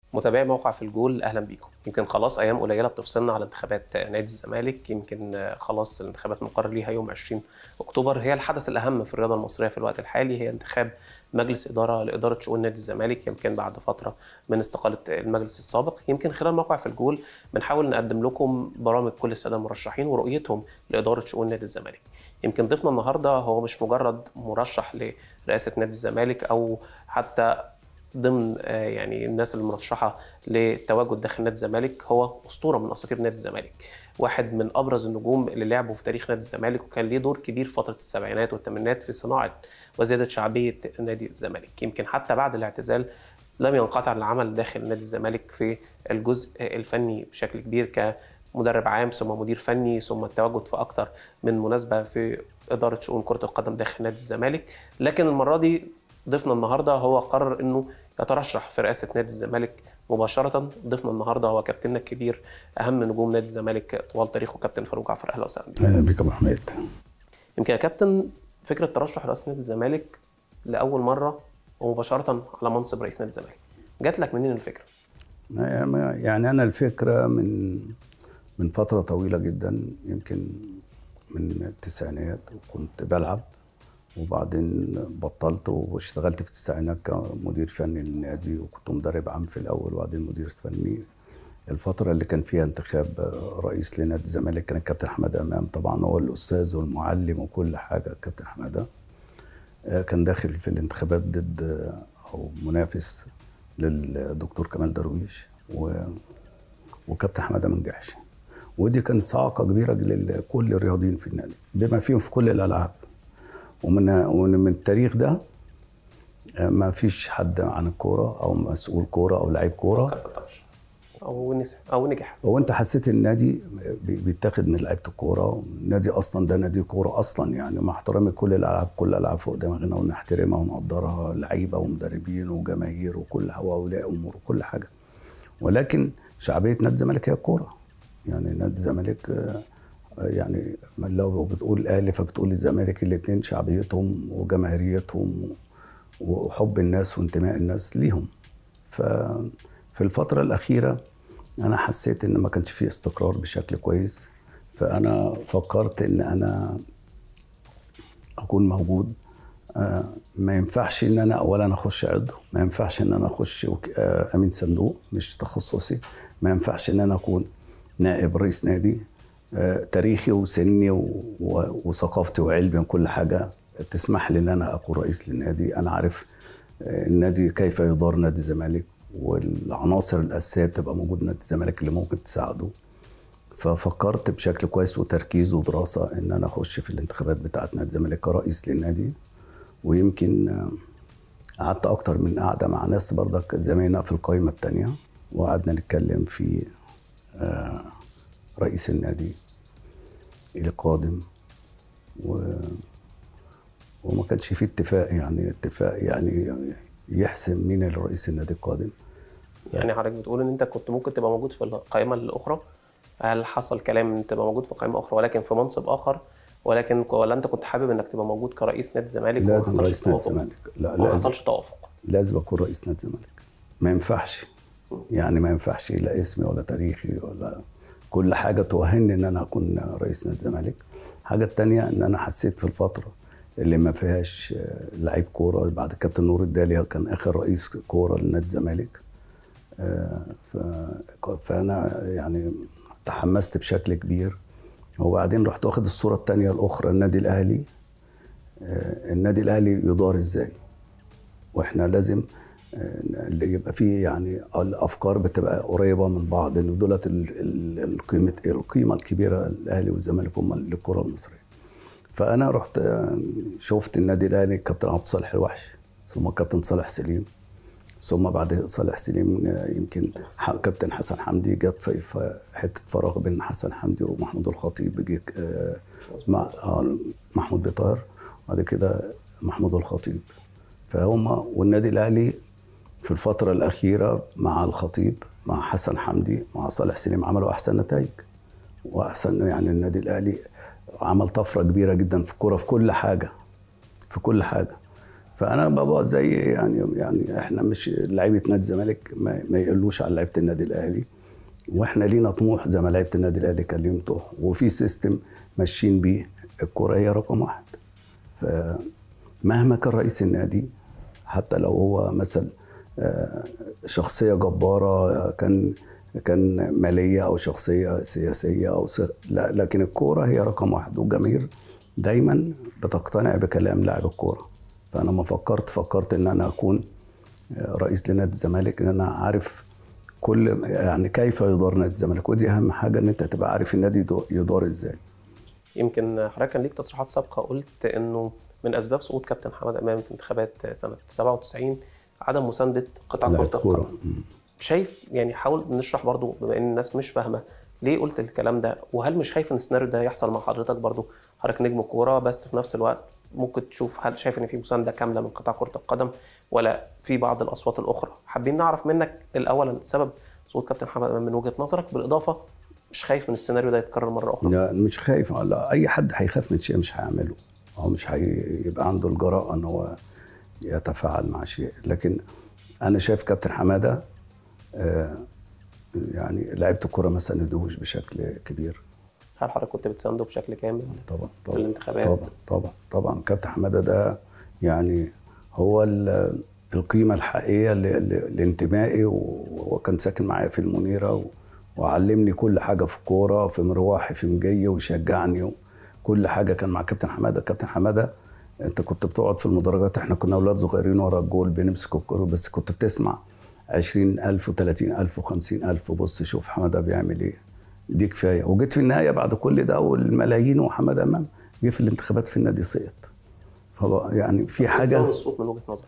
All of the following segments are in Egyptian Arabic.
متابعي موقع في الجول اهلا بيكم يمكن خلاص ايام قليله بتفصلنا على انتخابات نادي الزمالك يمكن خلاص الانتخابات مقرر ليها يوم 20 اكتوبر هي الحدث الاهم في الرياضه المصريه في الوقت الحالي هي انتخاب مجلس اداره لاداره شؤون نادي الزمالك يمكن بعد فتره من استقاله المجلس السابق يمكن خلال موقع في الجول بنحاول نقدم لكم برامج كل الساده المرشحين ورؤيتهم لاداره شؤون نادي الزمالك يمكن ضيفنا النهارده هو مش مجرد مرشح لرئاسه نادي الزمالك او حتى ضمن يعني الناس المرشحه للتواجد داخل نادي الزمالك هو اسطوره من اساطير نادي الزمالك واحد من ابرز النجوم اللي لعبوا في تاريخ نادي الزمالك وكان ليه دور كبير في فتره السبعينات والثمانينات في صناعه وزياده شعبيه نادي الزمالك يمكن حتى بعد الاعتزال لم ينقطع العمل داخل نادي الزمالك في الجزء الفني بشكل كبير كمدرب عام ثم مدير فني ثم التواجد في اكثر من مناسبه في اداره شؤون كره القدم داخل نادي الزمالك لكن المره دي ضيفنا النهارده هو قرر انه يترشح في رئاسه نادي الزمالك مباشره ضيفنا النهارده هو كابتننا الكبير اهم نجوم نادي الزمالك طوال تاريخه كابتن فاروق جعفر اهلا وسهلا بك اهلا بك ابو حميد يمكن يا كابتن فكره ترشح رئاسه نادي الزمالك لاول مره ومباشره على منصب رئيس نادي الزمالك جات لك منين الفكره يعني انا الفكره من من فتره طويله جدا يمكن من التسعينات كنت بلعب وبعدين بطلت واشتغلت في التسعينات كمدير فني للنادي وكنت مدرب عام في الاول وبعدين مدير فني الفتره اللي كان فيها انتخاب رئيس لنادي الزمالك كان الكابتن حماده امام طبعا هو الاستاذ والمعلم وكل حاجه الكابتن حماده كان داخل في الانتخابات ضد او منافس للدكتور كمال درويش و... وكابتن حماده ما نجحش ودي كانت صعقه كبيره لكل الرياضيين في النادي بما فيهم في كل الالعاب ومن ومن التاريخ ده ما فيش حد عن الكوره او مسؤول كوره او لعيب كوره او نسي او نجح هو انت حسيت النادي بيتاخد من لعيبه الكوره النادي اصلا ده نادي كوره اصلا يعني مع احترامي كل الالعاب كل الالعاب فوق دماغنا ونحترمها ونقدرها لعيبه ومدربين وجماهير وكل واولياء امور وكل حاجه ولكن شعبيه نادي الزمالك هي الكوره يعني نادي الزمالك يعني لو بتقول الاهلي فبتقول الزمالك الاثنين شعبيتهم وجماهيريتهم وحب الناس وانتماء الناس ليهم ففي الفتره الاخيره انا حسيت ان ما كانش في استقرار بشكل كويس فانا فكرت ان انا اكون موجود ما ينفعش ان انا اولا اخش عضو ما ينفعش ان انا اخش امين صندوق مش تخصصي ما ينفعش ان انا اكون نائب رئيس نادي تاريخي وسني وثقافتي وعلمي وكل حاجه تسمح لي ان انا اكون رئيس للنادي انا عارف النادي كيف يدار نادي الزمالك والعناصر الاساسيه تبقى موجوده نادي الزمالك اللي ممكن تساعده ففكرت بشكل كويس وتركيز ودراسه ان انا اخش في الانتخابات بتاعه نادي الزمالك كرئيس للنادي ويمكن قعدت اكتر من قعده مع ناس برضك زمايلنا في القائمه الثانيه وقعدنا نتكلم في رئيس النادي القادم و... وما كانش فيه اتفاق يعني اتفاق يعني يحسم مين الرئيس النادي القادم يعني حضرتك بتقول ان انت كنت ممكن تبقى موجود في القائمه الاخرى هل حصل كلام ان تبقى موجود في قائمه اخرى ولكن في منصب اخر ولكن ولا انت كنت حابب انك تبقى موجود كرئيس نادي الزمالك لازم رئيس نادي الزمالك لا ما حصلش توافق لازم اكون رئيس نادي الزمالك ما ينفعش يعني ما ينفعش لا اسمي ولا تاريخي ولا كل حاجه توهني ان انا اكون رئيس نادي الزمالك الحاجه الثانيه ان انا حسيت في الفتره اللي ما فيهاش لعيب كوره بعد كابتن نور الدالي كان اخر رئيس كوره لنادي الزمالك فانا يعني تحمست بشكل كبير وبعدين رحت واخد الصوره الثانيه الاخرى النادي الاهلي النادي الاهلي يدار ازاي واحنا لازم اللي يبقى فيه يعني الافكار بتبقى قريبه من بعض ان دولت القيمه القيمه الكبيره الاهلي والزمالك هم للكره المصريه. فانا رحت شفت النادي الاهلي الكابتن عبد الصالح الوحش ثم الكابتن صالح سليم ثم بعد صالح سليم يمكن كابتن حسن حمدي جت في حته فراغ بين حسن حمدي ومحمود الخطيب جه مع محمود بيطار بعد كده محمود الخطيب فهم والنادي الاهلي في الفترة الأخيرة مع الخطيب مع حسن حمدي مع صالح سليم عملوا أحسن نتائج وأحسن يعني النادي الأهلي عمل طفرة كبيرة جدا في الكورة في كل حاجة في كل حاجة فانا بابا زي يعني يعني احنا مش لعيبه نادي الزمالك ما, ما يقلوش على لعيبه النادي الاهلي واحنا لينا طموح زي ما لعيبه النادي الاهلي كان ليهم طموح وفي سيستم ماشيين بيه الكوره هي رقم واحد فمهما كان رئيس النادي حتى لو هو مثلا آه، شخصيه جباره كان كان ماليه او شخصيه سياسيه او س... لا لكن الكوره هي رقم واحد والجماهير دايما بتقتنع بكلام لاعب الكوره فانا ما فكرت فكرت ان انا اكون رئيس لنادي الزمالك ان انا عارف كل يعني كيف يدار نادي الزمالك ودي اهم حاجه ان انت تبقى عارف النادي يدار ازاي يمكن حضرتك كان ليك تصريحات سابقه قلت انه من اسباب سقوط كابتن حماد امام في انتخابات سنه 97 عدم مسانده قطاع لاعب كره كورة. القدم شايف يعني حاول نشرح برضو بما ان الناس مش فاهمه ليه قلت الكلام ده وهل مش خايف ان السيناريو ده يحصل مع حضرتك برضو حضرتك نجم كوره بس في نفس الوقت ممكن تشوف هل شايف ان في مسانده كامله من قطاع كره القدم ولا في بعض الاصوات الاخرى حابين نعرف منك الاول سبب سقوط كابتن حماد امام من وجهه نظرك بالاضافه مش خايف من السيناريو ده يتكرر مره اخرى لا مش خايف لا اي حد هيخاف من شيء مش هيعمله هو مش هيبقى عنده الجراءه ان هو يتفاعل مع شيء لكن انا شايف كابتن حماده آه، يعني لعيبه الكوره ما ساندوش بشكل كبير هل حضرتك كنت بتسانده بشكل كامل طبعا في طبعا الانتخابات طبعا طبعا طبعا كابتن حماده ده يعني هو ال- القيمه الحقيقيه ل- ل- لانتمائي وهو كان ساكن معايا في المنيره و- وعلمني كل حاجه في الكوره في مروحي في مجيه ويشجعني كل حاجه كان مع كابتن حماده كابتن حماده انت كنت بتقعد في المدرجات احنا كنا اولاد صغيرين ورا الجول بنمسك الكوره بس كنت بتسمع 20000 و30000 و50000 وبص شوف حماده بيعمل ايه دي كفايه وجيت في النهايه بعد كل ده والملايين وحماده امام جه في الانتخابات في النادي سقط فبقى يعني في إيه سبب حاجه الصوت من وجهه نظرك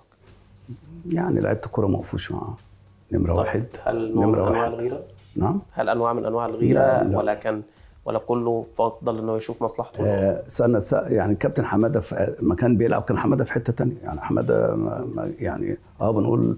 يعني لعيبه الكوره ما وقفوش معاه نمره طيب، واحد هل نوع من نمره انواع واحد الغيره نعم هل انواع من انواع الغيره لا، لا. ولا كان ولا كله فضل انه يشوف مصلحته آه، سنة س- يعني كابتن حماده في ما كان بيلعب كان حماده في حته تانية يعني حماده ما- ما- يعني اه بنقول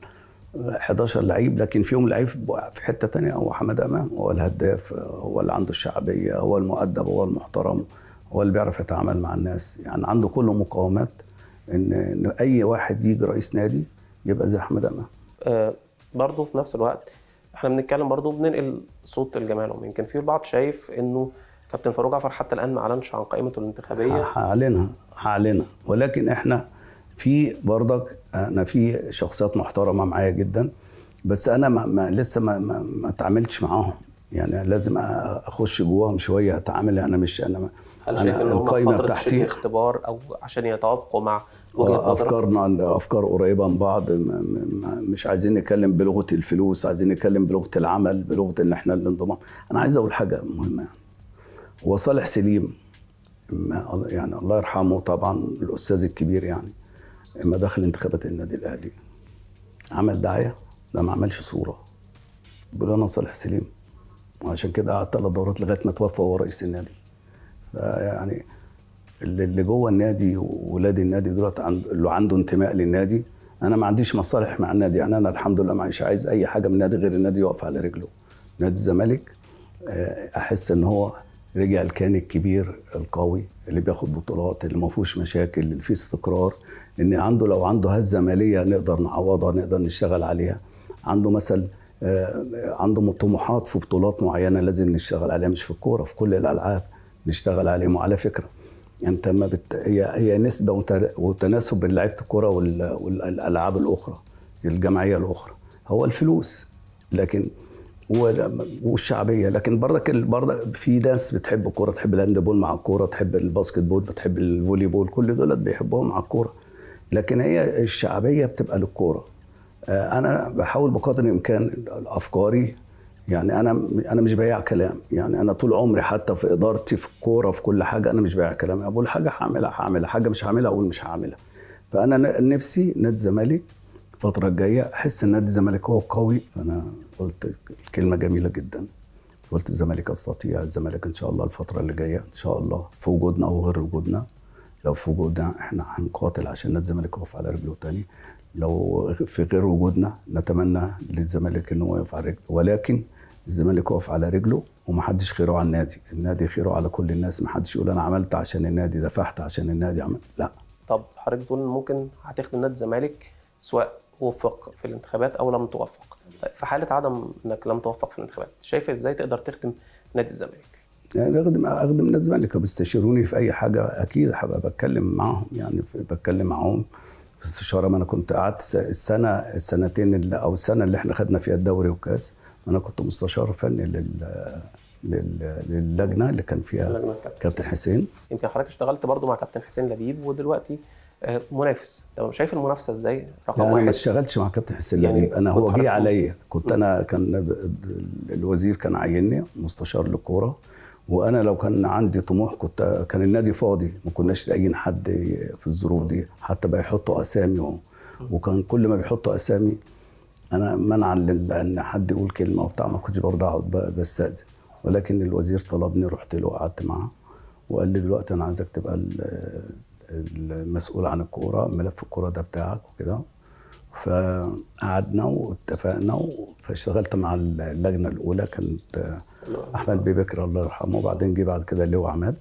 11 لعيب لكن فيهم لعيب في حته تانية هو حماده امام هو الهداف هو اللي عنده الشعبيه هو المؤدب هو المحترم هو اللي بيعرف يتعامل مع الناس يعني عنده كل مقومات ان ان اي واحد يجي رئيس نادي يبقى زي حماده امام آه برضه في نفس الوقت احنا بنتكلم برضه بننقل صوت الجماعه العموميه يمكن في البعض شايف انه كابتن فاروق جعفر حتى الان ما اعلنش عن قائمته الانتخابيه هعلنها هعلنها ولكن احنا في برضك انا في شخصيات محترمه معايا جدا بس انا ما ما لسه ما ما, ما اتعاملتش معاهم يعني لازم اخش جواهم شويه اتعامل انا مش انا هل شايف ان انا هم القايمه فتره شبه بتاعتي اختبار او عشان يتوافقوا مع وجهه نظرك افكارنا افكار قريبه من بعض م- م- مش عايزين نتكلم بلغه الفلوس عايزين نتكلم بلغه العمل بلغه ان احنا الانضمام انا عايز اقول حاجه مهمه يعني هو صالح سليم ما- يعني الله يرحمه طبعا الاستاذ الكبير يعني لما دخل انتخابات النادي الاهلي عمل دعايه ده ما عملش صوره بيقول انا صالح سليم وعشان كده قعد ثلاث دورات لغايه ما توفى هو رئيس النادي فيعني اللي اللي جوه النادي وولاد النادي دولت عند اللي عنده انتماء للنادي انا ما عنديش مصالح مع النادي يعني انا الحمد لله مش عايز اي حاجه من النادي غير النادي يقف على رجله نادي الزمالك آه، احس ان هو رجع الكيان الكبير القوي اللي بياخد بطولات اللي ما فيهوش مشاكل اللي فيه استقرار ان عنده لو عنده هزه ماليه نقدر نعوضها نقدر نشتغل عليها عنده مثل آه، عنده طموحات في بطولات معينه لازم نشتغل عليها مش في الكوره في كل الالعاب نشتغل عليهم وعلى فكره انت ما بت... هي هي نسبه وت- وتناسب بين لعيبه الكوره وال... والالعاب الاخرى الجماعيه الاخرى هو الفلوس لكن وال- والشعبيه لكن برضك ال- برضك في ناس بتحب الكوره تحب الهاندبول مع الكوره تحب الباسكت بول بتحب الفولي بول كل دول بيحبوهم مع الكوره لكن هي الشعبيه بتبقى للكوره آه، انا بحاول بقدر الامكان افكاري يعني انا انا مش بياع كلام يعني انا طول عمري حتى في ادارتي في الكوره في كل حاجه انا مش بياع كلام أنا بقول حاجه هعملها هعملها حاجه مش هعملها اقول مش هعملها فانا ن- نفسي نادي الزمالك الفتره الجايه احس ان نادي الزمالك هو قوي فانا قلت كلمه جميله جدا قلت الزمالك يستطيع الزمالك ان شاء الله الفتره اللي جايه ان شاء الله في وجودنا او غير وجودنا لو في وجودنا احنا هنقاتل عشان نادي الزمالك يقف على رجله تاني لو في غير وجودنا نتمنى للزمالك ان هو يقف على رجله ولكن الزمالك يقف على رجله ومحدش خيره على النادي النادي خيره على كل الناس محدش يقول انا عملت عشان النادي دفعت عشان النادي عمل لا طب حضرتك بتقول إن ممكن هتخدم نادي الزمالك سواء وفق في الانتخابات او لم توفق طيب في حاله عدم انك لم توفق في الانتخابات شايف ازاي تقدر تخدم نادي الزمالك يعني اخدم اخدم نادي الزمالك بيستشيروني في اي حاجه اكيد هبقى بتكلم معاهم يعني في- بتكلم معاهم في استشاره ما انا كنت قعدت س- السنه السنتين اللي او السنه اللي احنا خدنا فيها الدوري والكاس انا كنت مستشار فني لل لل- للجنه اللي كان فيها لجنة كابتن كابتن حسين يمكن حضرتك اشتغلت برضو مع كابتن حسين لبيب ودلوقتي آه، منافس طب شايف المنافسه ازاي رقم لا انا ما واحد اشتغلتش مع كابتن حسين يعني لبيب انا كنت هو حضرتك- جه عليا كنت انا كان ب- الوزير كان عيني مستشار للكوره وانا لو كان عندي طموح كنت كان النادي فاضي ما كناش لاقيين حد في الظروف دي حتى بقى يحطوا اسامي و- وكان كل ما بيحطوا اسامي انا منعا لل- ان حد يقول كلمه وبتاع ما كنتش برضه اقعد ب- بستاذن ولكن الوزير طلبني رحت له وقعدت معاه وقال لي دلوقتي انا عايزك تبقى ال- المسؤول عن الكوره ملف الكوره ده بتاعك وكده فقعدنا واتفقنا و- فاشتغلت مع اللجنه الاولى كانت احمد بيه بكر الله يرحمه وبعدين جه بعد كده اللواء عماد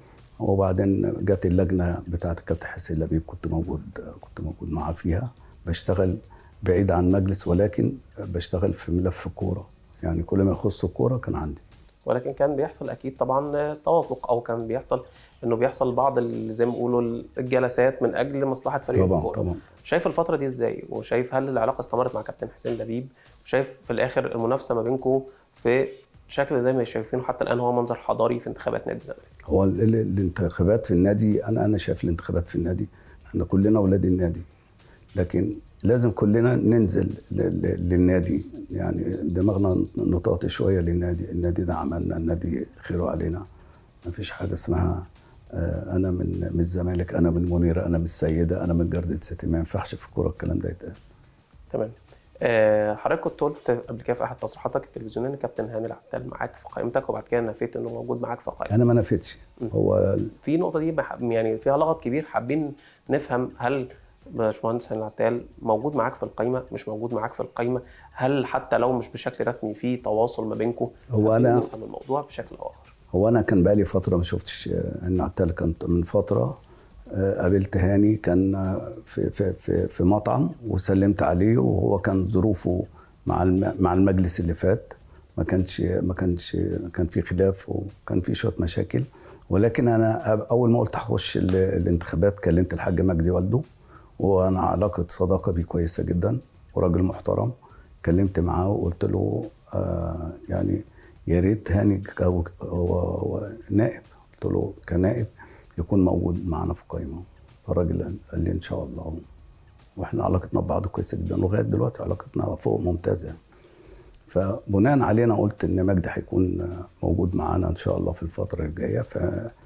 وبعدين جت اللجنه بتاعه الكابتن حسين لبيب كنت موجود كنت موجود معاه فيها بشتغل بعيد عن مجلس ولكن بشتغل في ملف الكوره يعني كل ما يخص الكوره كان عندي ولكن كان بيحصل اكيد طبعا آه، توافق او كان بيحصل انه بيحصل بعض ال- زي ما بيقولوا الجلسات من اجل مصلحه فريق طبعا الكوره طبعا شايف الفتره دي ازاي وشايف هل العلاقه استمرت مع كابتن حسين لبيب وشايف في الاخر المنافسه ما بينكم في شكل زي ما شايفينه حتى الان هو منظر حضاري في انتخابات نادي الزمالك هو ال- ال- الانتخابات في النادي انا انا شايف الانتخابات في النادي احنا كلنا اولاد النادي لكن لازم كلنا ننزل ل- ل- للنادي يعني دماغنا نطاطي شويه للنادي النادي ده عملنا النادي خيره علينا ما فيش حاجه اسمها آه، انا من من الزمالك انا من منيره انا من السيده انا من جرده سيتي ما ينفعش في الكوره الكلام ده يتقال تمام آه، حضرتك كنت قلت قبل كده في احد تصريحاتك التلفزيونيه ان كابتن هاني العتال معاك في قائمتك وبعد كده نفيت انه موجود معاك في قائمتك انا ما نفدش هو في نقطه دي بح- يعني فيها لغط كبير حابين نفهم هل باشمهندس هاني العتال موجود معاك في القائمه مش موجود معاك في القائمه هل حتى لو مش بشكل رسمي في تواصل ما بينكم هو حابين أنا- نفهم الموضوع بشكل اخر هو انا كان بقالي فتره ما شفتش آه، ان عتال كنت من فتره آه، قابلت هاني كان آه، في في في في مطعم وسلمت عليه وهو كان ظروفه مع الم- مع المجلس اللي فات ما كانش ما كانش كان في خلاف وكان في شويه مشاكل ولكن انا أب- اول ما قلت هخش ال- الانتخابات كلمت الحاج مجدي والده وانا علاقه صداقه بيه كويسه جدا وراجل محترم كلمت معاه وقلت له آه يعني يا ريت هاني ك- هو هو هو نائب قلت له كنائب يكون موجود معانا في القائمه فالراجل قال- قال لي ان شاء الله واحنا علاقتنا ببعض كويسه جدا لغايه دلوقتي علاقتنا فوق ممتازه يعني. فبناء علينا قلت ان مجدي هيكون موجود معانا ان شاء الله في الفتره الجايه ف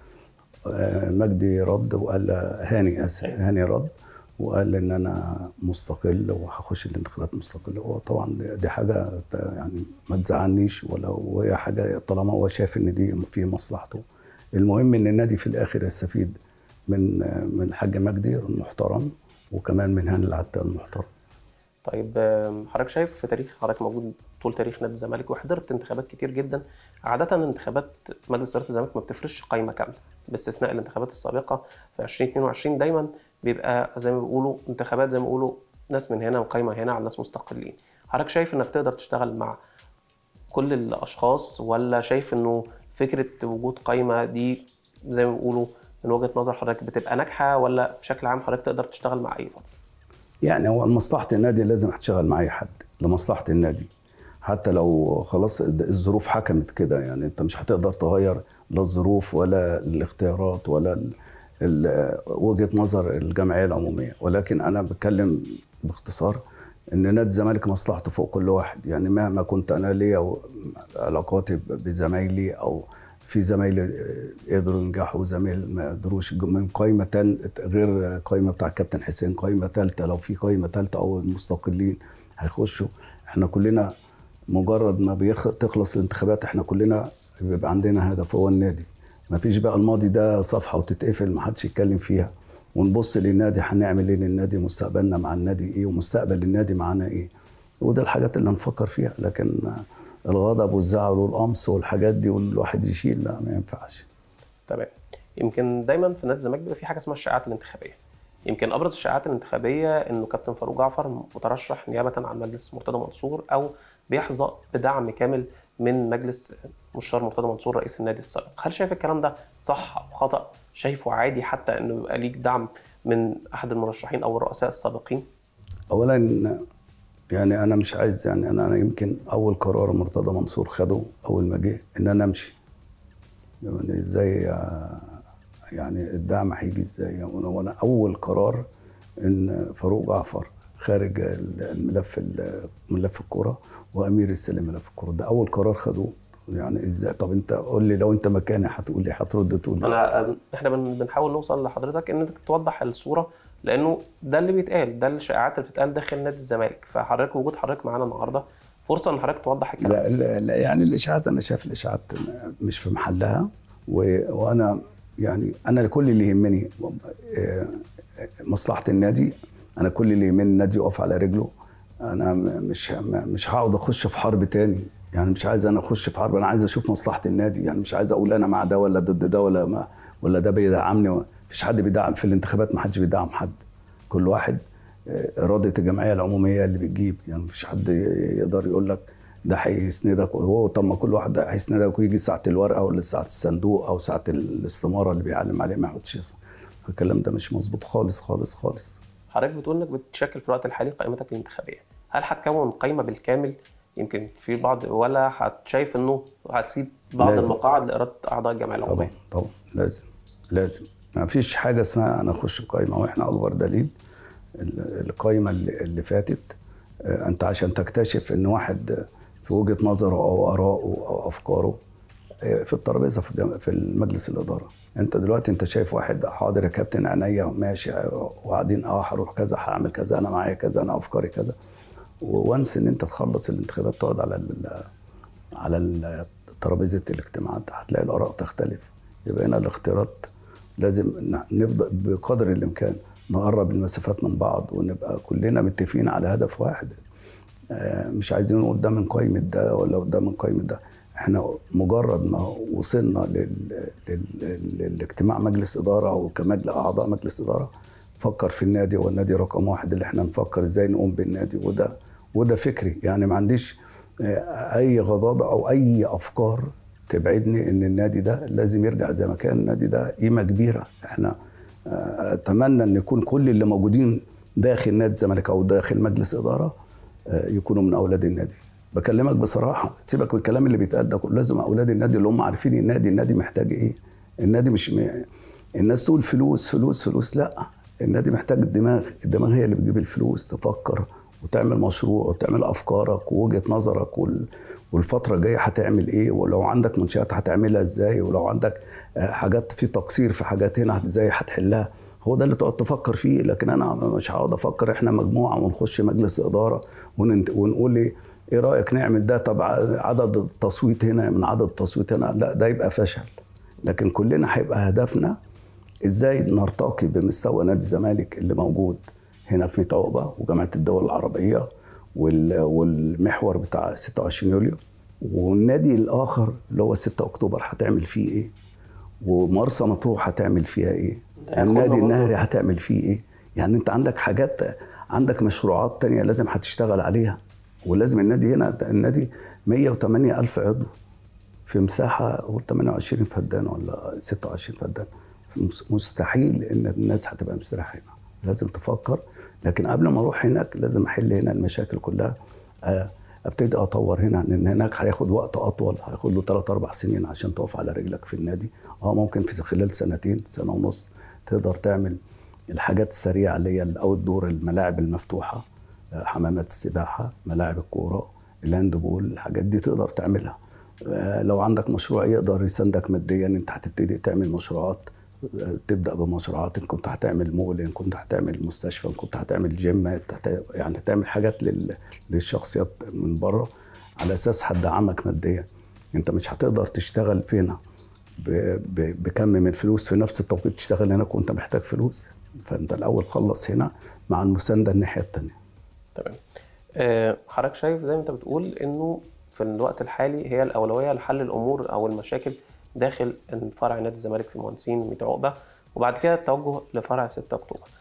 آه، مجدي رد وقال هاني اسف هاني رد وقال ان انا مستقل وهخش الانتخابات مستقل هو طبعا دي حاجه يعني ما تزعلنيش ولا وهي حاجه طالما هو شايف ان دي في مصلحته المهم ان النادي في الاخر يستفيد من من الحاج مجدي المحترم وكمان من هاني العتال المحترم طيب آم، حضرتك شايف في تاريخ حضرتك موجود طول تاريخ نادي الزمالك وحضرت انتخابات كتير جدا عادة انتخابات مجلس إدارة الزمالك ما بتفرش قائمة كاملة باستثناء الانتخابات السابقة في 2022 دايما بيبقى زي ما بيقولوا انتخابات زي ما بيقولوا ناس من هنا وقائمة هنا على ناس مستقلين حضرتك شايف انك تقدر تشتغل مع كل الاشخاص ولا شايف انه فكرة وجود قائمة دي زي ما بيقولوا من وجهة نظر حضرتك بتبقى ناجحة ولا بشكل عام حضرتك تقدر تشتغل مع اي فرد؟ يعني هو لمصلحة النادي لازم هتشتغل مع أي حد لمصلحة النادي حتى لو خلاص الظروف حكمت كده يعني أنت مش هتقدر تغير لا الظروف ولا الاختيارات ولا ال- ال- وجهة نظر الجمعية العمومية ولكن أنا بتكلم باختصار إن نادي الزمالك مصلحته فوق كل واحد يعني مهما كنت أنا ليا علاقاتي بزمايلي أو في زمايلي قدروا ينجحوا وزمايل ما قدروش من قائمه تل غير قائمه بتاع الكابتن حسين قائمه ثالثه لو في قائمه ثالثه او المستقلين هيخشوا احنا كلنا مجرد ما بيخ... تخلص الانتخابات احنا كلنا بيبقى عندنا هدف هو النادي ما فيش بقى الماضي ده صفحه وتتقفل ما حدش يتكلم فيها ونبص للنادي هنعمل ايه للنادي مستقبلنا مع النادي ايه ومستقبل النادي معانا ايه وده الحاجات اللي نفكر فيها لكن الغضب والزعل والقمص والحاجات دي والواحد يشيل لا ما ينفعش تمام يمكن دايما في نادي الزمالك بيبقى في حاجه اسمها الشائعات الانتخابيه يمكن ابرز الشائعات الانتخابيه انه كابتن فاروق جعفر مترشح نيابه عن مجلس مرتضى منصور او بيحظى بدعم كامل من مجلس مستشار مرتضى منصور رئيس النادي السابق هل شايف الكلام ده صح او خطا شايفه عادي حتى انه يبقى ليك دعم من احد المرشحين او الرؤساء السابقين اولا يعني انا مش عايز يعني انا, أنا يمكن اول قرار مرتضى منصور خده اول ما جه ان انا امشي يعني ازاي يعني الدعم هيجي ازاي وانا اول قرار ان فاروق جعفر خارج الملف ملف الكوره وامير يستلم ملف الكوره ده اول قرار خدوه يعني ازاي طب انت قول لي لو انت مكاني هتقول لي هترد تقول لي انا احنا بنحاول نوصل لحضرتك ان انت توضح الصوره لانه ده اللي بيتقال ده الشائعات اللي بتتقال داخل نادي الزمالك فحضرتك وجود حضرتك معانا النهارده فرصه ان حضرتك توضح الكلام لا, لا, لا يعني الاشاعات انا شايف الاشاعات مش في محلها و... وانا يعني انا كل اللي يهمني مصلحه النادي انا كل اللي يهمني النادي يقف على رجله انا مش مش هقعد اخش في حرب تاني يعني مش عايز انا اخش في حرب انا عايز اشوف مصلحه النادي يعني مش عايز اقول انا مع ده ولا ضد ده ولا ما ولا ده بيدعمني مفيش حد بيدعم في الانتخابات ما حدش بيدعم حد كل واحد اراده الجمعيه العموميه اللي بتجيب يعني مفيش حد يقدر يقول لك ده هيسندك وهو طب ما كل واحد هيسندك ويجي ساعه الورقه ولا ساعه الصندوق او ساعه الاستماره اللي بيعلم عليه ما يحطش اسمه الكلام ده مش مظبوط خالص خالص خالص حضرتك بتقول انك بتشكل في الوقت الحالي قائمتك الانتخابيه هل هتكون قائمه بالكامل يمكن في بعض ولا هتشايف انه هتسيب بعض لازم. المقاعد لاراده اعضاء الجمعيه طبعا العموميه طبعا لازم لازم ما فيش حاجه اسمها انا اخش قائمه واحنا اكبر دليل القائمه اللي, اللي فاتت انت عشان تكتشف ان واحد في وجهه نظره او اراءه او افكاره في الترابيزه في, في المجلس الاداره انت دلوقتي انت شايف واحد حاضر يا كابتن عينيا ماشي وقاعدين اه هروح كذا هعمل كذا انا معايا كذا انا افكاري كذا وانس ان انت تخلص الانتخابات تقعد على ال على ترابيزه الاجتماعات هتلاقي الاراء تختلف يبقى هنا الاختيارات لازم نفضل بقدر الامكان نقرب المسافات من بعض ونبقى كلنا متفقين على هدف واحد مش عايزين نقول ده من قائمه ده ولا ده من قائمه ده احنا مجرد ما وصلنا لل... لل... للاجتماع مجلس اداره او كمجلس اعضاء مجلس اداره فكر في النادي والنادي رقم واحد اللي احنا نفكر ازاي نقوم بالنادي وده وده فكري يعني ما عنديش اي غضاضه او اي افكار تبعدني ان النادي ده لازم يرجع زي ما كان النادي ده قيمه كبيره احنا اتمنى ان يكون كل اللي موجودين داخل نادي الزمالك او داخل مجلس اداره يكونوا من اولاد النادي بكلمك بصراحه سيبك من الكلام اللي بيتقال ده كله لازم اولاد النادي اللي هم عارفين النادي النادي محتاج ايه النادي مش م... الناس تقول فلوس فلوس فلوس لا النادي محتاج الدماغ الدماغ هي اللي بتجيب الفلوس تفكر وتعمل مشروع وتعمل افكارك ووجهه نظرك وال... والفتره الجايه هتعمل ايه ولو عندك منشات هتعملها ازاي ولو عندك حاجات في تقصير في حاجات هنا ازاي هتحلها هو ده اللي تقعد تفكر فيه لكن انا مش هقعد افكر احنا مجموعه ونخش مجلس اداره وننت... ونقول ايه ايه رايك نعمل ده طب عدد التصويت هنا من عدد التصويت هنا لا ده يبقى فشل لكن كلنا هيبقى هدفنا ازاي نرتقي بمستوى نادي الزمالك اللي موجود هنا في ميت عقبه وجامعه الدول العربيه والمحور بتاع 26 يوليو والنادي الاخر اللي هو 6 اكتوبر هتعمل فيه ايه ومرسى مطروح هتعمل فيها ايه والنادي النهري هتعمل فيه ايه يعني انت عندك حاجات عندك مشروعات تانية لازم هتشتغل عليها ولازم النادي هنا النادي 108 ألف عضو في مساحة هو 28 فدان ولا 26 فدان مستحيل ان الناس هتبقى مستريحة هنا لازم تفكر لكن قبل ما اروح هناك لازم احل هنا المشاكل كلها ابتدي اطور هنا لان هناك هياخد وقت اطول هياخد له 3 4 سنين عشان تقف على رجلك في النادي اه ممكن في خلال سنتين سنه ونص تقدر تعمل الحاجات السريعه اللي هي الاوت دور الملاعب المفتوحه حمامات السباحه ملاعب الكوره الهاند بول الحاجات دي تقدر تعملها لو عندك مشروع يقدر يساندك ماديا انت هتبتدي تعمل مشروعات تبدا بمشروعات ان كنت هتعمل مول ان كنت هتعمل مستشفى ان كنت هتعمل جيم يعني هتعمل حاجات لل... للشخصيات من بره على اساس هتدعمك ماديا انت مش هتقدر تشتغل فينا ب... ب... بكم من فلوس في نفس التوقيت تشتغل هناك وانت محتاج فلوس فانت الاول خلص هنا مع المسانده الناحيه الثانيه تمام أه حضرتك شايف زي ما انت بتقول انه في الوقت الحالي هي الاولويه لحل الامور او المشاكل داخل فرع نادي الزمالك في مهندسين ميت عقبه وبعد كده التوجه لفرع 6 اكتوبر طب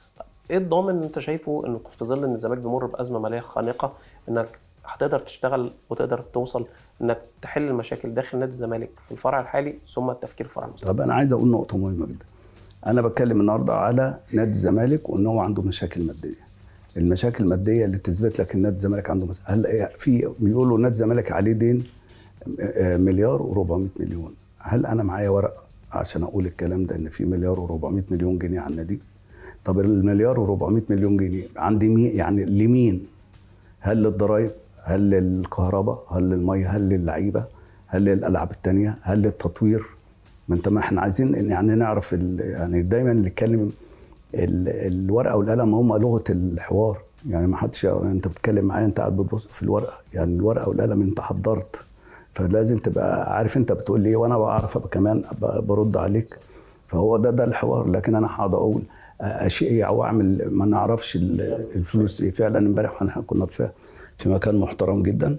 ايه الضامن ان انت شايفه انه في ظل ان الزمالك بيمر بازمه ماليه خانقه انك هتقدر تشتغل وتقدر توصل انك تحل المشاكل داخل نادي الزمالك في الفرع الحالي ثم التفكير في الفرع المستقبلي طب انا عايز اقول نقطه مهمه جدا انا بتكلم النهارده على نادي الزمالك وان هو عنده مشاكل ماديه المشاكل الماديه اللي تثبت لك ان نادي الزمالك عنده مس... هل في بيقولوا نادي الزمالك عليه دين آه، مليار و400 مليون هل انا معايا ورق عشان اقول الكلام ده ان في مليار و400 مليون جنيه على النادي طب المليار و400 مليون جنيه عندي مين يعني لمين هل للضرايب هل للكهرباء هل للميه هل للعيبه هل للالعاب التانية هل للتطوير ما انت ما احنا عايزين إن يعني نعرف ال- يعني دايما نتكلم ال- الورقه والقلم هم لغه الحوار يعني ما حدش انت بتتكلم معايا انت قاعد بتبص في الورقه يعني الورقه والقلم انت حضرت فلازم تبقى عارف انت بتقول لي وانا بعرف ابقى كمان أبقى برد عليك فهو ده ده الحوار لكن انا هقعد اقول اشياء او اعمل ما نعرفش ال- الفلوس ايه فعلا امبارح احنا كنا في في مكان محترم جدا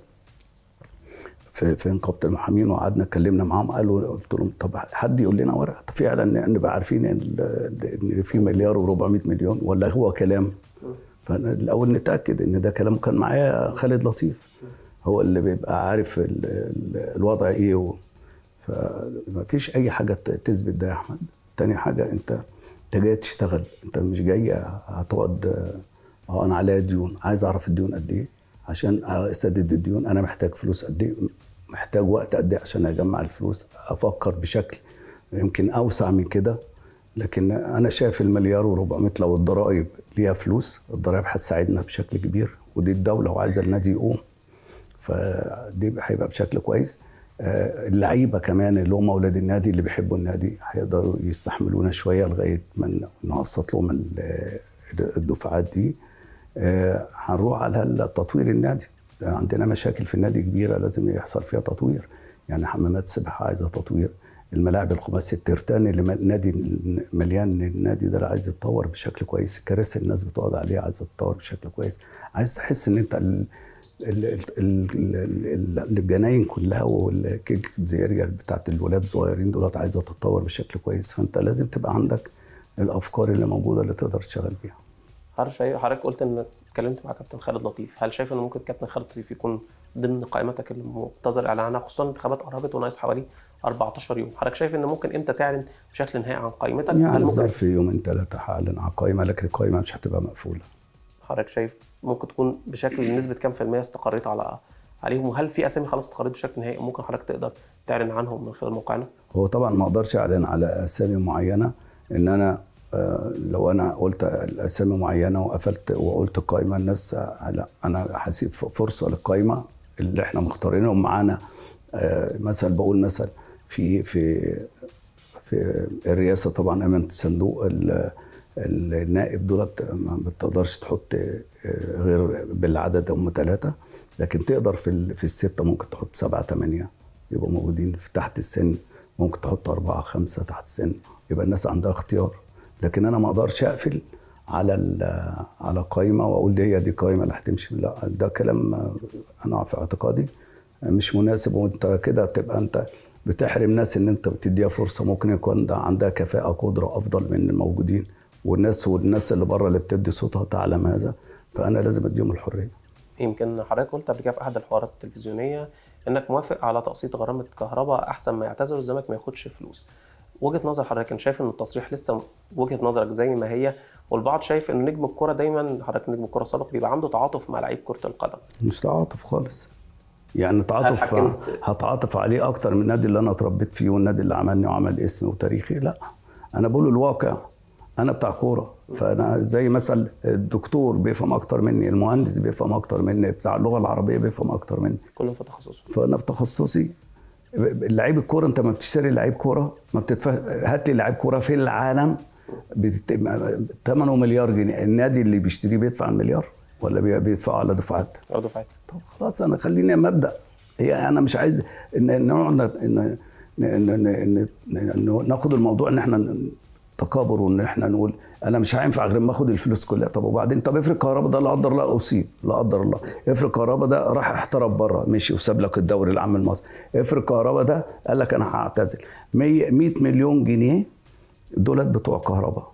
في في نقابه المحامين وقعدنا اتكلمنا معاهم قالوا قلت لهم طب حد يقول لنا ورقه طب فعلا نبقى عارفين ان إن في مليار و400 مليون ولا هو كلام فالاول نتاكد ان ده كلام كان معايا خالد لطيف هو اللي بيبقى عارف ال- ال- الوضع ايه و... فما فيش اي حاجه ت- تثبت ده يا احمد تاني حاجه انت انت جاي تشتغل انت مش جاي هتقعد اه انا عليا ديون عايز اعرف الديون قد ايه عشان اسدد الديون انا محتاج فلوس قد ايه محتاج وقت قد ايه عشان اجمع الفلوس افكر بشكل يمكن اوسع من كده لكن انا شايف المليار و400 لو الضرائب ليها فلوس الضرائب هتساعدنا بشكل كبير ودي الدوله وعايزه النادي يقوم فدي هيبقى بشكل كويس آه، اللعيبه كمان اللي هم اولاد النادي اللي بيحبوا النادي هيقدروا يستحملونا شويه لغايه ما نقسط لهم ال- الدفعات دي آه، هنروح على تطوير النادي عندنا مشاكل في النادي كبيره لازم يحصل فيها تطوير يعني حمامات سباحه عايزه تطوير الملاعب الخماسي الترتان اللي م- نادي مليان النادي ده عايز يتطور بشكل كويس الكراسي الناس بتقعد عليها عايزه تتطور بشكل كويس عايز تحس ان انت ال- ال- ال- ال- ال- ال- الجناين كلها والكيك زياريا بتاعت الولاد الصغيرين دولت عايزه تتطور بشكل كويس فانت لازم تبقى عندك الافكار اللي موجوده اللي تقدر تشتغل بيها حضرتك شايف- حضرتك قلت ان اتكلمت مع كابتن خالد لطيف هل شايف ان ممكن كابتن خالد لطيف يكون ضمن قائمتك اللي منتظر اعلانها خصوصا الانتخابات قربت وناقص حوالي 14 يوم حضرتك شايف ان ممكن امتى تعلن بشكل نهائي عن قائمتك هل يعني ممكن ظرف يومين ثلاثه هعلن على قائمه لكن القائمه مش هتبقى مقفوله حضرتك شايف ممكن تكون بشكل نسبه كام في المية استقريت على عليهم وهل في اسامي خلاص استقريت بشكل نهائي ممكن حضرتك تقدر تعلن عنهم من خلال موقعنا هو طبعا ما اقدرش اعلن على اسامي معينه ان انا آه، لو انا قلت الاسامي معينه وقفلت وقلت القائمه الناس آه، لا انا هسيب فرصه للقائمه اللي احنا مختارينها ومعانا آه، مثلا بقول مثلا في في في الرئاسه طبعا امانه الصندوق ال- النائب دولت ما بتقدرش تحط آه، غير بالعدد هم ثلاثه لكن تقدر في ال- في السته ممكن تحط سبعه ثمانيه يبقوا موجودين في تحت السن ممكن تحط أربعة خمسة تحت السن يبقى الناس عندها اختيار لكن أنا ما أقدرش أقفل على ال- على قائمة وأقول دي هي دي قائمة اللي هتمشي لا ده كلام أنا في اعتقادي مش مناسب وأنت كده بتبقى أنت بتحرم ناس إن أنت بتديها فرصة ممكن يكون ده عندها كفاءة قدرة أفضل من الموجودين والناس والناس اللي بره اللي بتدي صوتها تعلم هذا فأنا لازم أديهم الحرية يمكن حضرتك قلت قبل كده في احد الحوارات التلفزيونيه انك موافق على تقسيط غرامه كهرباء احسن ما يعتذر الزمالك ما ياخدش فلوس وجهه نظر حضرتك انت شايف ان التصريح لسه وجهه نظرك زي ما هي والبعض شايف ان نجم الكره دايما حضرتك نجم الكره السابق بيبقى عنده تعاطف مع لعيب كره القدم مش تعاطف خالص يعني تعاطف حكمت؟ هتعاطف عليه اكتر من النادي اللي انا اتربيت فيه والنادي اللي عملني وعمل اسمي وتاريخي لا انا بقول الواقع انا بتاع كوره فانا زي مثلا الدكتور بيفهم اكتر مني المهندس بيفهم اكتر مني بتاع اللغه العربيه بيفهم اكتر مني كلهم في تخصصه فانا في تخصصي لعيب الكوره انت ما بتشتري لعيب كوره ما بتدفع هات لي لعيب كوره في العالم بت... ثمنه مليار جنيه النادي اللي بيشتريه بيدفع المليار ولا بي- بيدفعه على دفعات او دفعات طب خلاص انا خليني مبدا هي انا مش عايز ان ان نقعد ان ان ان ان إن ناخد الموضوع ان احنا تكابر وان احنا نقول انا مش هينفع غير ما اخد الفلوس كلها طب وبعدين طب افرض كهربا ده لا قدر الله اصيب لا قدر الله افرض كهربا ده راح احترف بره مشي وساب لك الدوري العام المصري افرض كهربا ده قال لك انا هعتزل 100 100 مليون جنيه دولت بتوع كهرباء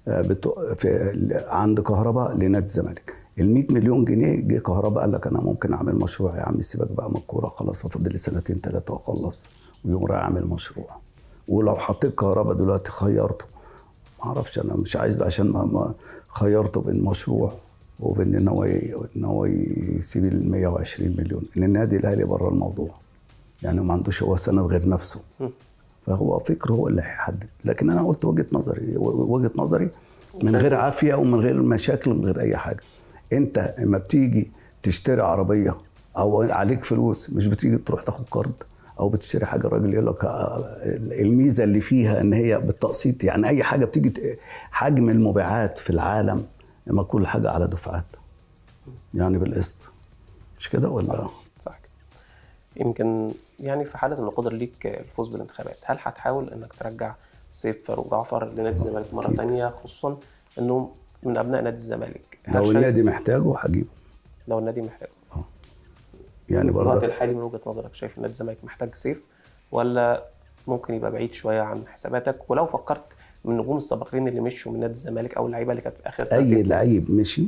آه، بتو- في عند كهرباء لنادي الزمالك ال 100 مليون جنيه جه كهرباء قال لك انا ممكن اعمل مشروع يا عم سيبك بقى من الكوره خلاص فاضل لي سنتين ثلاثه واخلص ويوم رايح اعمل مشروع ولو حطيت كهرباء دلوقتي خيرته ما اعرفش انا مش عايز ده عشان ما, ما خيرته بين مشروع وبين ان هو ي- ان هو يسيب ال 120 مليون ان النادي الاهلي بره الموضوع يعني ما عندوش هو سند غير نفسه فهو فكره هو اللي هيحدد لكن انا قلت وجهه نظري وجهه نظري من غير عافيه ومن غير مشاكل ومن غير اي حاجه انت لما بتيجي تشتري عربيه او عليك فلوس مش بتيجي تروح تاخد قرض او بتشتري حاجه الراجل يقول لك آه، الميزه اللي فيها ان هي بالتقسيط يعني اي حاجه بتيجي ت- حجم المبيعات في العالم لما كل حاجه على دفعات يعني بالقسط مش كده ولا صح صح كده يمكن يعني في حاله ان قدر ليك الفوز بالانتخابات هل هتحاول انك ترجع سيف فاروق جعفر لنادي الزمالك مره أكيد. تانية خصوصا انه من ابناء نادي الزمالك هل لو شايف- النادي محتاجه هجيبه لو النادي محتاج يعني في الوقت برضه الحالي من وجهه نظرك شايف نادي الزمالك محتاج سيف ولا ممكن يبقى بعيد شويه عن حساباتك ولو فكرت من النجوم السابقين اللي مشوا من نادي الزمالك او اللعيبه اللي كانت في اخر اي سنتين لعيب مشي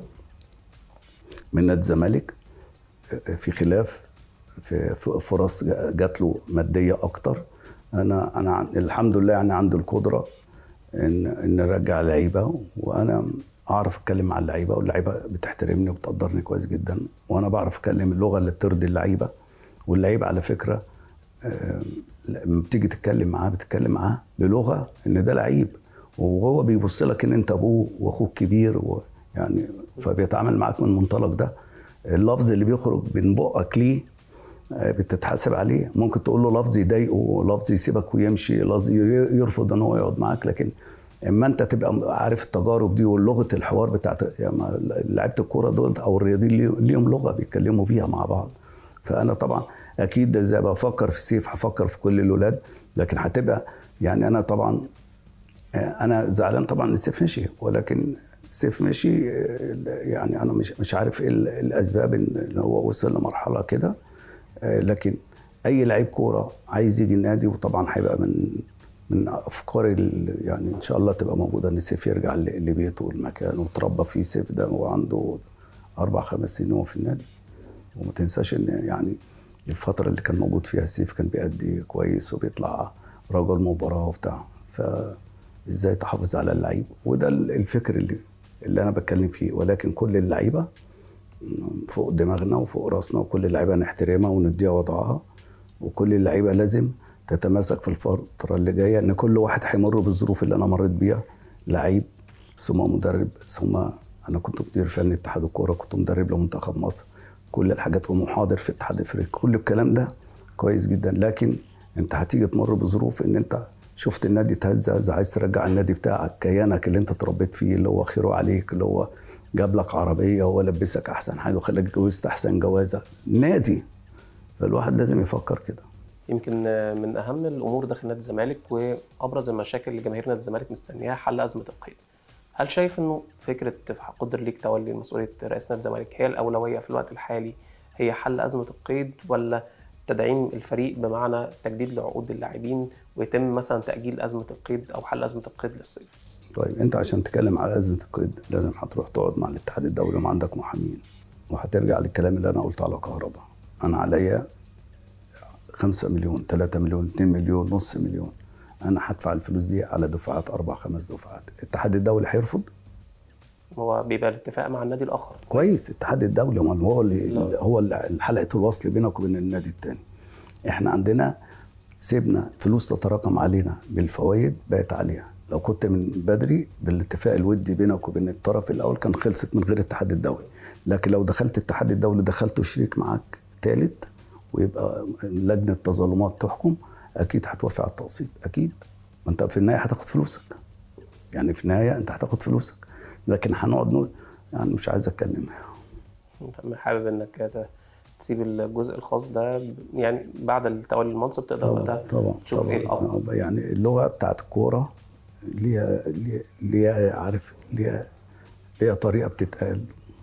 من نادي الزمالك في خلاف في في فرص جات له ماديه اكتر انا انا عن- الحمد لله يعني عندي القدره ان ان ارجع لعيبه وانا اعرف اتكلم مع اللعيبه واللعيبه بتحترمني وبتقدرني كويس جدا وانا بعرف اتكلم اللغه اللي بترضي اللعيبه واللعيبه على فكره آه، لما بتيجي تتكلم معاه بتتكلم معاه بلغه ان ده لعيب وهو بيبص لك ان انت ابوه واخوك كبير و يعني فبيتعامل معاك من المنطلق ده اللفظ اللي بيخرج من بقك ليه آه، بتتحاسب عليه ممكن تقول له لفظ يضايقه لفظ يسيبك ويمشي لفظ ي- يرفض ان هو يقعد معاك لكن اما انت تبقى عارف التجارب دي ولغه الحوار بتاعت يعني لعيبه الكوره دول او الرياضيين ليهم- ليهم لغه بيتكلموا بيها مع بعض فانا طبعا اكيد ده زي بفكر في سيف هفكر في كل الاولاد لكن هتبقى يعني انا طبعا انا زعلان طبعا ان سيف مشي ولكن سيف مشي آه، يعني انا مش مش عارف ايه ال- الاسباب ان هو وصل لمرحله كده آه، لكن اي لعيب كوره عايز يجي النادي وطبعا هيبقى من من افكاري ال- يعني ان شاء الله تبقى موجوده ان سيف يرجع ل- لبيته والمكان وتربى فيه سيف ده وهو عنده اربع خمس سنين وهو في النادي وما تنساش ان يعني الفترة اللي كان موجود فيها سيف كان بيأدي كويس وبيطلع رجل مباراة وبتاع فازاي تحافظ على اللعيب وده الفكر اللي اللي انا بتكلم فيه ولكن كل اللعيبة فوق دماغنا وفوق راسنا وكل اللعيبة نحترمها ونديها وضعها وكل اللعيبة لازم تتماسك في الفترة اللي جاية ان كل واحد هيمر بالظروف اللي انا مريت بيها لعيب ثم مدرب ثم انا كنت مدير فني اتحاد الكوره كنت مدرب لمنتخب مصر كل الحاجات ومحاضر في اتحاد افريقيا كل الكلام ده كويس جدا لكن انت هتيجي تمر بظروف ان انت شفت النادي اتهزز عايز ترجع النادي بتاعك كيانك اللي انت اتربيت فيه اللي هو خيره عليك اللي هو جاب لك عربيه ولبسك احسن حاجه وخلاك اتجوزت احسن جوازه نادي فالواحد لازم يفكر كده يمكن من اهم الامور داخل نادي الزمالك وابرز المشاكل اللي جماهير نادي الزمالك مستنياها حل ازمه القيد. هل شايف انه فكره قدر ليك تولي مسؤوليه رئيس نادي الزمالك هي الاولويه في الوقت الحالي هي حل ازمه القيد ولا تدعيم الفريق بمعنى تجديد لعقود اللاعبين ويتم مثلا تاجيل ازمه القيد او حل ازمه القيد للصيف؟ طيب انت عشان تتكلم على ازمه القيد لازم هتروح تقعد مع الاتحاد الدولي وما عندك محامين وهترجع للكلام اللي انا قلته على كهرباء انا عليا 5 مليون 3 مليون 2 مليون نص مليون انا هدفع الفلوس دي على دفعات اربع خمس دفعات الاتحاد الدولي هيرفض هو بيبقى الاتفاق مع النادي الاخر كويس الاتحاد الدولي هو هو اللي هو اللي حلقه الوصل بينك وبين النادي الثاني احنا عندنا سيبنا فلوس تتراكم علينا بالفوائد بقت عليها لو كنت من بدري بالاتفاق الودي بينك وبين الطرف الاول كان خلصت من غير الاتحاد الدولي لكن لو دخلت الاتحاد الدولي دخلته شريك معاك ثالث ويبقى لجنه تظلمات تحكم اكيد هتوافق على التقسيط اكيد ما انت في النهايه هتاخد فلوسك يعني في النهايه انت هتاخد فلوسك لكن هنقعد نقول يعني مش عايز اتكلم انت حابب انك تسيب الجزء الخاص ده يعني بعد تولي المنصب تقدر وقتها طبعا تشوف طبعا ايه الافضل طبعا يعني اللغه بتاعت الكوره ليها ليها- ليها عارف ليها ليها طريقه بتتقال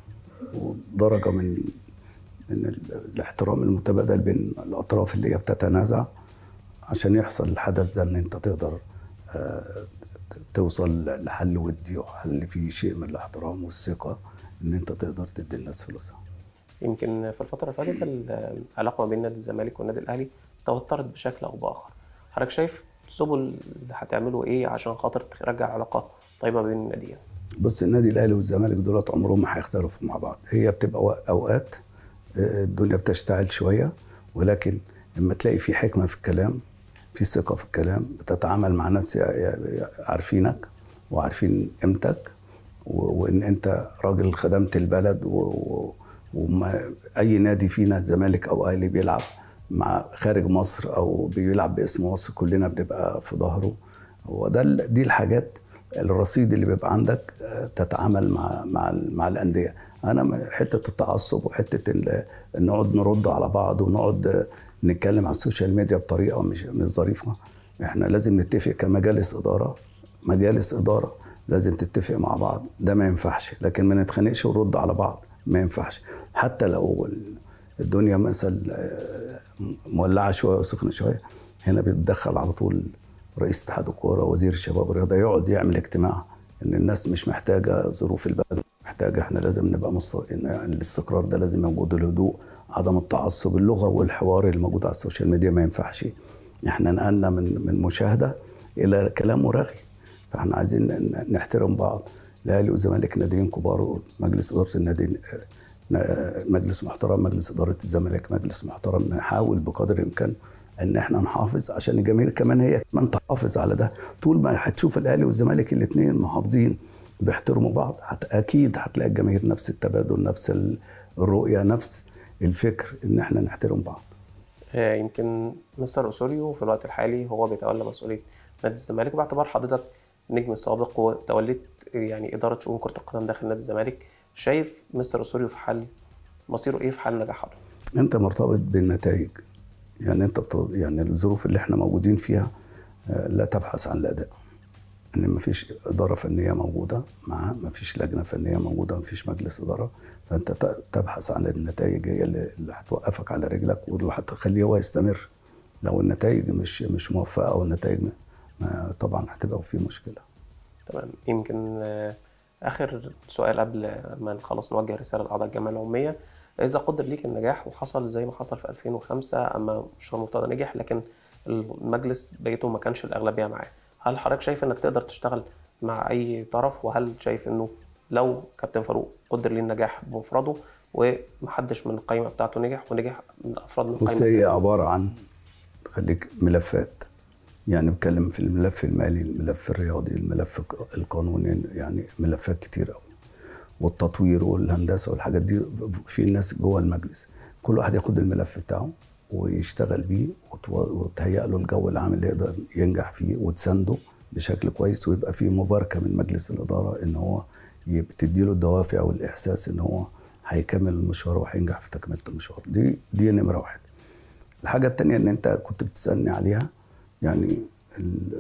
ودرجه من من ال- الاحترام المتبادل بين الاطراف اللي هي بتتنازع عشان يحصل الحدث ده ان انت تقدر آه، توصل لحل ودي وحل فيه شيء من الاحترام والثقه ان انت تقدر تدي الناس فلوسها يمكن في الفترة اللي فاتت العلاقة ما بين نادي الزمالك والنادي الأهلي توترت بشكل أو بآخر. حضرتك شايف السبل اللي هتعملوا إيه عشان خاطر ترجع علاقة طيبة بين الناديين؟ بص النادي الاهلي والزمالك دولت عمرهم ما هيختلفوا مع بعض هي بتبقى وق- اوقات آه، الدنيا بتشتعل شويه ولكن لما تلاقي في حكمه في الكلام في ثقه في الكلام بتتعامل مع ناس ي- ي- عارفينك وعارفين قيمتك و- وان انت راجل خدمت البلد و- و- وما اي نادي فينا الزمالك او اهلي بيلعب مع خارج مصر او بيلعب باسم مصر كلنا بنبقى في ظهره وده ال- دي الحاجات الرصيد اللي بيبقى عندك آه، تتعامل مع مع ال- مع الانديه انا م- حته التعصب وحته ال- إن نقعد نرد على بعض ونقعد آه، نتكلم على السوشيال ميديا بطريقه مش مش ظريفه احنا لازم نتفق كمجالس اداره مجالس اداره لازم تتفق مع بعض ده ما ينفعش لكن ما نتخانقش ونرد على بعض ما ينفعش حتى لو ال- الدنيا مثلا آه، مولعه شويه وسخنه شويه هنا بيتدخل على طول رئيس اتحاد الكوره وزير الشباب والرياضه يقعد يعمل اجتماع ان الناس مش محتاجه ظروف البلد محتاجه احنا لازم نبقى مست... إن الاستقرار ده لازم موجود الهدوء عدم التعصب اللغه والحوار اللي موجود على السوشيال ميديا ما ينفعش احنا نقلنا من من مشاهده الى كلام ورغي فاحنا عايزين ن- نحترم بعض الاهلي والزمالك ناديين كبار ومجلس اداره النادي آه، مجلس محترم مجلس اداره الزمالك مجلس محترم نحاول بقدر الامكان ان احنا نحافظ عشان الجماهير كمان هي كمان تحافظ على ده طول ما هتشوف الاهلي والزمالك الاثنين محافظين بيحترموا بعض هت اكيد هتلاقي الجماهير نفس التبادل نفس ال- الرؤيه نفس الفكر ان احنا نحترم بعض آه، يمكن مستر أوسوريو في الوقت الحالي هو بيتولى مسؤولية نادي الزمالك باعتبار حضرتك نجم سابق وتوليت يعني إدارة شؤون كرة القدم داخل نادي الزمالك شايف مستر أوسوريو في حل مصيره إيه في حال نجاح حضرتك؟ انت مرتبط بالنتائج يعني انت بت... يعني الظروف اللي احنا موجودين فيها آه، لا تبحث عن الاداء ان مفيش اداره فنيه موجوده معاه مفيش لجنه فنيه موجوده مفيش مجلس اداره فانت ت- تبحث عن النتائج هي اللي اللي هتوقفك على رجلك واللي هتخليه هو يستمر لو النتائج مش مش موفقه او النتائج ما- ما طبعا هتبقى في مشكله تمام يمكن آه، آخر سؤال قبل ما خلاص نوجه رسالة لأعضاء الجمعية العمومية إذا قدر ليك النجاح وحصل زي ما حصل في 2005 أما مشروع مرتضى نجح لكن المجلس بقيته ما كانش الأغلبية معاه هل حضرتك شايف إنك تقدر تشتغل مع أي طرف وهل شايف إنه لو كابتن فاروق قدر ليه النجاح بمفرده ومحدش من القائمة بتاعته نجح ونجح من أفراد من بص القائمة هي عباره عن خليك ملفات يعني بتكلم في الملف المالي الملف الرياضي الملف القانوني يعني ملفات كتير قوي والتطوير والهندسه والحاجات دي في ناس جوه المجلس كل واحد ياخد الملف بتاعه ويشتغل بيه وتو- وتهيأ له الجو العام اللي يقدر ينجح فيه وتسانده بشكل كويس ويبقى فيه مباركه من مجلس الاداره ان هو بتدي له الدوافع والاحساس ان هو هيكمل المشوار وهينجح في تكمله المشوار دي دي نمره واحد الحاجه التانية ان انت كنت بتسالني عليها يعني ال-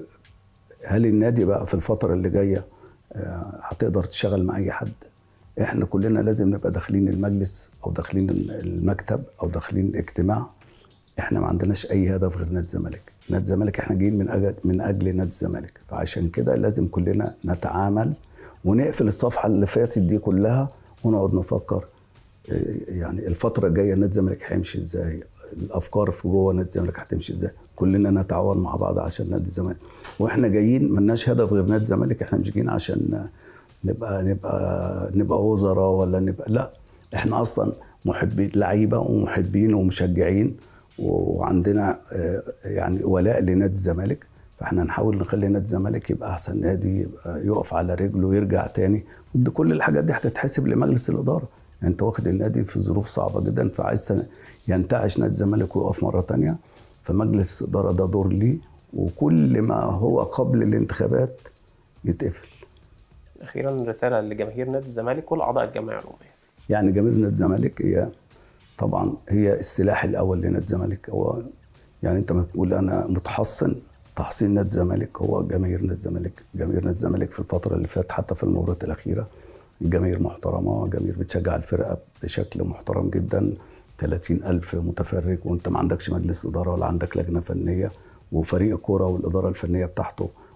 هل النادي بقى في الفتره اللي جايه آه، هتقدر تشتغل مع اي حد احنا كلنا لازم نبقى داخلين المجلس او داخلين المكتب او داخلين الاجتماع احنا ما عندناش اي هدف غير نادي الزمالك نادي الزمالك احنا جايين من اجل من اجل نادي الزمالك فعشان كده لازم كلنا نتعامل ونقفل الصفحه اللي فاتت دي كلها ونقعد نفكر إيه، يعني الفتره الجايه نادي الزمالك هيمشي ازاي الافكار في جوه نادي الزمالك هتمشي ازاي كلنا نتعاون مع بعض عشان نادي الزمالك واحنا جايين ملناش هدف غير نادي الزمالك احنا مش جايين عشان نبقى نبقى نبقى وزراء ولا نبقى لا احنا اصلا محبين لعيبه ومحبين ومشجعين وعندنا آه، يعني ولاء لنادي الزمالك فاحنا نحاول نخلي نادي الزمالك يبقى احسن نادي يبقى يقف على رجله ويرجع تاني ودي كل الحاجات دي هتتحسب لمجلس الاداره يعني انت واخد النادي في ظروف صعبه جدا فعايز تن- ينتعش نادي الزمالك ويقف مره تانية فمجلس الاداره ده دور ليه وكل ما هو قبل الانتخابات يتقفل أخيرا رسالة لجماهير نادي الزمالك ولاعضاء الجمعية العمومية يعني جماهير نادي الزمالك هي طبعا هي السلاح الاول لنادي الزمالك هو يعني انت ما تقول انا متحصن تحصين نادي الزمالك هو جماهير نادي الزمالك جماهير نادي الزمالك في الفتره اللي فاتت حتى في المباريات الاخيره جماهير محترمه جماهير بتشجع الفرقه بشكل محترم جدا 30 ألف متفرج وانت ما عندكش مجلس إدارة ولا عندك لجنة فنية وفريق الكورة والإدارة الفنية بتاعته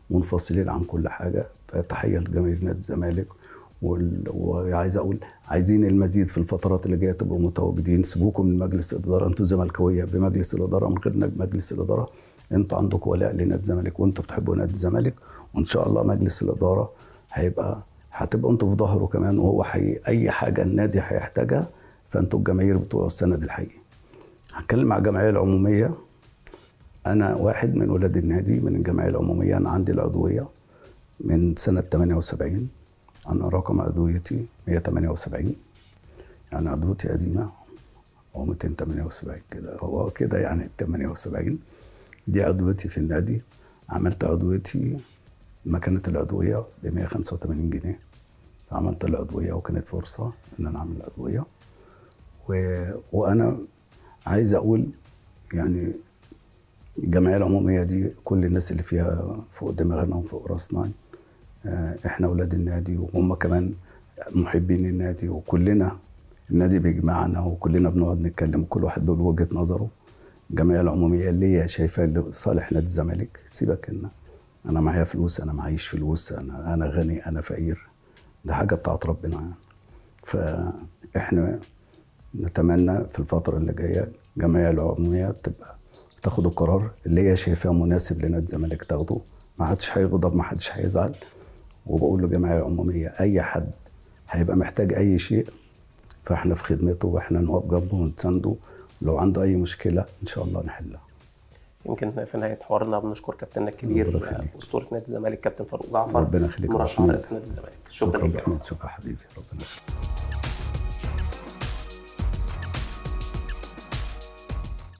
منفصلين عن كل حاجه فتحيه لجماهير نادي الزمالك وال- وعايز اقول عايزين المزيد في الفترات اللي جايه تبقوا متواجدين سيبوكم من مجلس الاداره انتوا زملكاويه بمجلس الاداره من غير نج- مجلس الاداره انتوا عندكم ولاء لنادي الزمالك وانتوا بتحبوا نادي الزمالك وان شاء الله مجلس الاداره هيبقى هتبقوا انتوا في ظهره كمان وهو حي... اي حاجه النادي هيحتاجها فانتوا الجماهير بتوع السند الحقيقي هتكلم على الجمعيه العموميه انا واحد من ولاد النادي من الجمعيه العموميه انا عندي العضويه من سنه 78 انا رقم عضويتي 178 يعني عضويتي قديمه هو 278 كده هو كده يعني 78 دي عضويتي في النادي عملت عضويتي مكانة العضوية ب 185 جنيه عملت العضوية وكانت فرصة إن أنا أعمل العضوية و... وأنا عايز أقول يعني الجمعية العمومية دي كل الناس اللي فيها فوق دماغنا وفوق راسنا آه، احنا اولاد النادي وهم كمان محبين النادي وكلنا النادي بيجمعنا وكلنا بنقعد نتكلم كل واحد بيقول وجهة نظره الجمعية العمومية اللي هي شايفاه لصالح نادي الزمالك سيبك ان انا معايا فلوس انا معيش فلوس انا انا غني انا فقير ده حاجة بتاعت ربنا يعني فاحنا نتمنى في الفترة اللي جاية الجمعية العمومية تبقى تاخد القرار اللي هي شايفاه مناسب لنادي الزمالك تاخده ما حدش هيغضب ما حدش هيزعل وبقول لجمعية عمومية أي حد هيبقى محتاج أي شيء فاحنا في خدمته واحنا نقف جنبه ونسنده لو عنده أي مشكلة إن شاء الله نحلها يمكن في نهايه حوارنا بنشكر كابتننا الكبير ربنا يخليك. اسطوره نادي الزمالك كابتن فاروق جعفر ربنا يخليك يا مرشح رحمن. رئيس نادي الزمالك شكرا شكرا جدا أحمد شكرا حبيبي ربنا يخليك